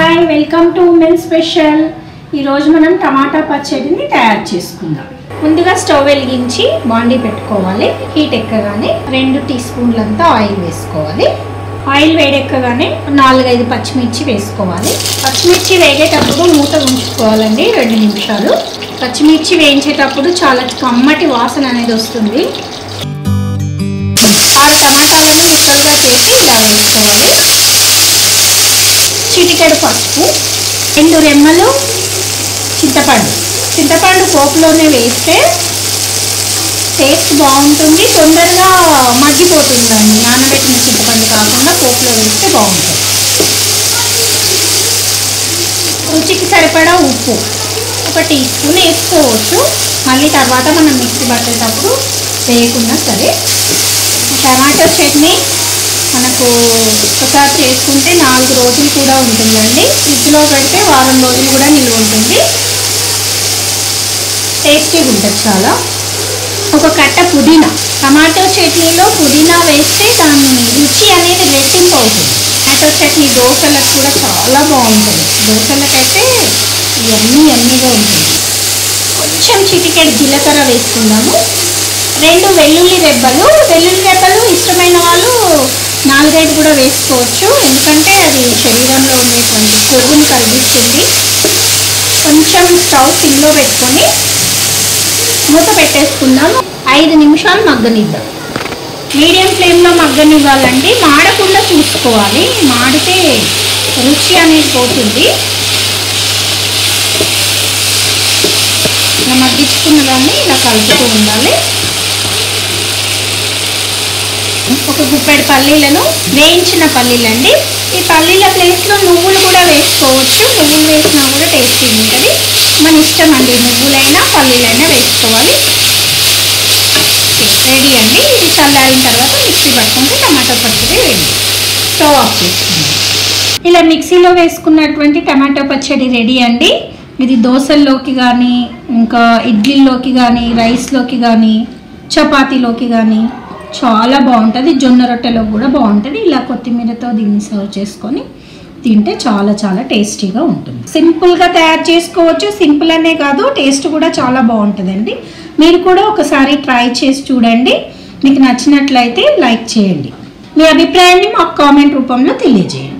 hi welcome to women special ఈరోజు మనం టమాటా పచ్చడిని తయారు చేసుకుందాం ముందుగా స్టవ్ వెలిగించి బాండీ పెట్టుకోవాలి హీట్ ఎక్కగానే రెండు టీ స్పూన్లంతా ఆయిల్ వేసుకోవాలి ఆయిల్ వేడెక్కగానే నాలుగైదు పచ్చిమిర్చి వేసుకోవాలి పచ్చిమిర్చి వేగేటప్పుడు మూత ఉంచుకోవాలండి రెండు నిమిషాలు పచ్చిమిర్చి వేయించేటప్పుడు చాలా కమ్మటి వాసన అనేది వస్తుంది ఆరు టమాటాలను ముక్కలుగా చేసి ఇలా వేసుకోవాలి చిటికెడు పసుపు రెండు రెమ్మలు చింతపండు చింతపండు పోపులోనే వేస్తే టేస్ట్ బాగుంటుంది తొందరగా మగ్గిపోతుందండి నానబెట్టిన చింతపండు కాకుండా పోపులో వేస్తే బాగుంటుంది రుచికి సరిపడా ఉప్పు ఒక టీ స్పూన్ వేసుకోవచ్చు మళ్ళీ తర్వాత మనం మిక్సీ పట్టేటప్పుడు వేయకుండా సరే టమాటో చట్నీ మనకు ఒకసారి చేసుకుంటే నాలుగు రోజులు కూడా ఉంటుందండి ఫ్రిడ్జ్లో పెడితే వారం రోజులు కూడా నిల్వ ఉంటుంది టేస్టీగా ఉంటుంది చాలా ఒక కట్ట పుదీనా టమాటో చట్నీలో పుదీనా వేస్తే దాని రుచి అనేది రెట్టింపు అవుతుంది టమాటో చట్నీ దోశలకు కూడా చాలా బాగుంటుంది దోశలకైతే ఎన్ని ఎన్నిగా ఉంటుంది కొంచెం చిటికెడు జీలకర్ర వేసుకుందాము రెండు వెల్లుల్లి రెబ్బలు వెల్లుల్లి రెబ్బలు ఇష్టమైన వాళ్ళు నాలుగైదు కూడా వేసుకోవచ్చు ఎందుకంటే అది శరీరంలో ఉండేటువంటి కొవ్వుని కరిగిస్తుంది కొంచెం స్టవ్ సిమ్లో పెట్టుకొని మూత పెట్టేసుకుందాం ఐదు నిమిషాలు మగ్గనిద్దాం మీడియం ఫ్లేమ్లో మగ్గనివ్వాలండి మాడకుండా చూసుకోవాలి మాడితే రుచి అనేది పోతుంది ఇలా మగ్గించుకున్న దాన్ని ఇలా కలుపుతూ ఉండాలి ఒక గుప్పెడు పల్లీలను వేయించిన పల్లీలండి ఈ పల్లీల ప్లేస్లో నువ్వులు కూడా వేసుకోవచ్చు నువ్వులు వేసినా కూడా టేస్టీ ఉంటుంది మన ఇష్టం అండి నువ్వులైనా పల్లీలైనా వేసుకోవాలి రెడీ అండి ఇది చల్లారిన తర్వాత మిక్సీ పట్టుకుంటే టమాటో పచ్చడి రెడీ స్టవ్ ఆఫ్ చేసుకుందాం ఇలా మిక్సీలో వేసుకున్నటువంటి టమాటో పచ్చడి రెడీ అండి ఇది దోశల్లోకి కానీ ఇంకా ఇడ్లీలోకి కానీ రైస్లోకి కానీ చపాతీలోకి కానీ చాలా బాగుంటుంది జొన్న రొట్టెలో కూడా బాగుంటుంది ఇలా కొత్తిమీరతో దీన్ని సర్వ్ చేసుకొని తింటే చాలా చాలా టేస్టీగా ఉంటుంది సింపుల్గా తయారు చేసుకోవచ్చు సింపుల్ అనే కాదు టేస్ట్ కూడా చాలా బాగుంటుందండి మీరు కూడా ఒకసారి ట్రై చేసి చూడండి మీకు నచ్చినట్లయితే లైక్ చేయండి మీ అభిప్రాయాన్ని మాకు కామెంట్ రూపంలో తెలియజేయండి